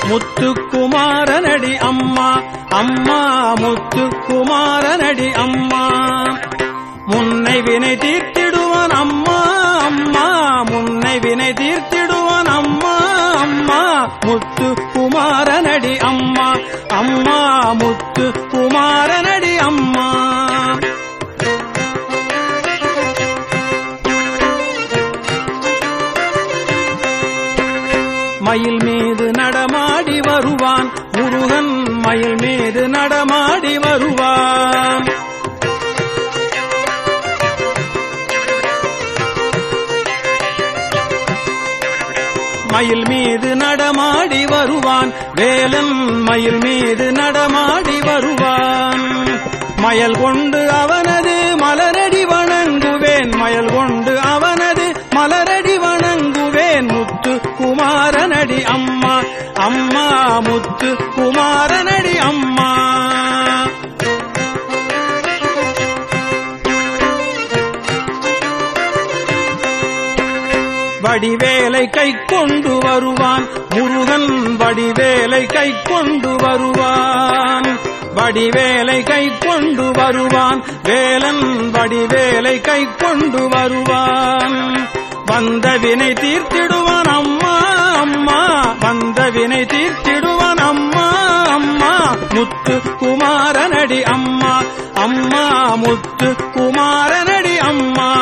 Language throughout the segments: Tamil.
முத்துக்குமாரனடி அம்மா அம்மா முத்துக்குமாரனடி அம்மா முன்னை வினை தீர்த்திடுவான் அம்மா அம்மா முன்னை வினை தீர்த்திடுவான் அம்மா அம்மா முத்து குமாரனடி அம்மா அம்மா முத்து குமாரனடி அம்மா மயில் மீது நடமாடி வருவான் முருகன் மயில் மீது நடமாடி வருவான் மயில் மீது நடமாடி வருவான் வேலன் மயில் மீது நடமாடி வருவான் மயல் கொண்டு அவனது மலரடி வணங்குவேன் மயல் கொண்டு அவனது மலரடி வணங்குவேன் முத்து குமாரனடி அம்மா அம்மா முத்து குமாரனடி அம்மா வடிவேலை கை கொண்டு வருவான் முருகன் வடிவேலை கை கொண்டு வருவான் வடிவேலை கை கொண்டு வருவான் வேலன் வடிவேலை கை கொண்டு வருவான் வந்த வினை தீர்த்திடுவான் அம்மா அம்மா வந்த வினை தீர்த்திடுவான் அம்மா அம்மா முத்து குமாரனடி அம்மா அம்மா முத்து குமாரனடி அம்மா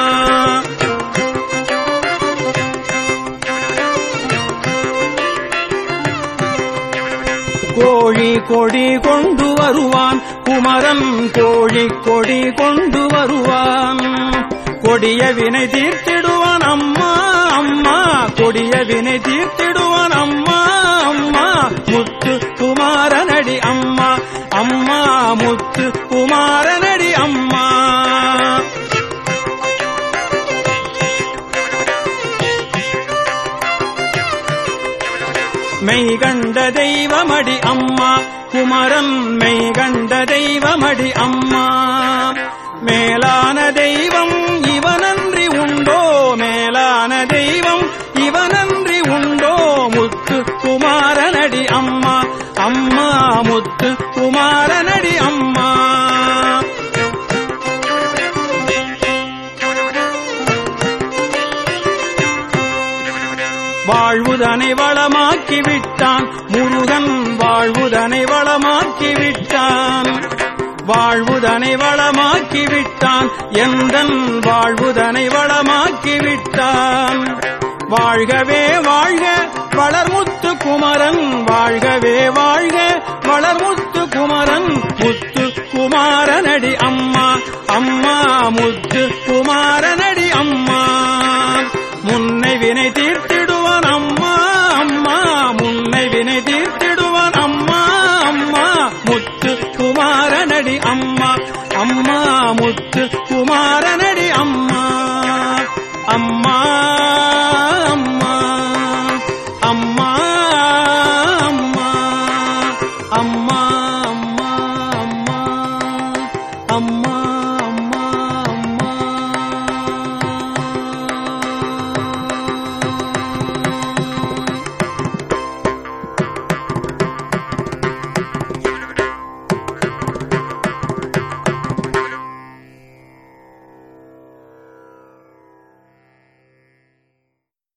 கோழி கொடி கொண்டு வருவான் குமரன் கோழி கொடி கொண்டு வருவான் கொடிய வினை தீர்த்திடுவான் அம்மா அம்மா கொடிய வினை தீர்த்திடுவான் அம்மா அம்மா முத்து குமாரனடி அம்மா அம்மா முத்து குமாரனடி அம்மா மெய் கண்ட தெய்வமடி அம்மா குமரன் மெய் கண்ட தெய்வமடி அம்மா மேலான தெய்வம் இவனன்றி உண்டோ மேலான தெய்வம் இவனன்றி உண்டோ முத்து குமாரனடி அம்மா அம்மா முத்து குமாரனடி அம்மா வாழ்வுதனை வளமாக்கி விட்டான் முருகன் வாழ்வுதனை வளமாக்கி விட்டான் வாழ்வுதனை வளமாக்கி விட்டான் எந்தன் வாழ்வுதனை வளமாக்கி விட்டான் வாழ்கவே வாழ்க வளர்முத்து குமரன் வாழ்கவே வாழ்க வளர்முத்து குமரன் முத்து குமாரனடி அம்மா அம்மா முத்து குமாரனடி அம்மா முன்னை வினை தீர்த்திடுவான் அம்மா அம்மா முன்னை வினை தீர்த்திடுவான் அம்மா அம்மா முத்து குமாரனடி அம்மா அம்மா முத்து குமாரன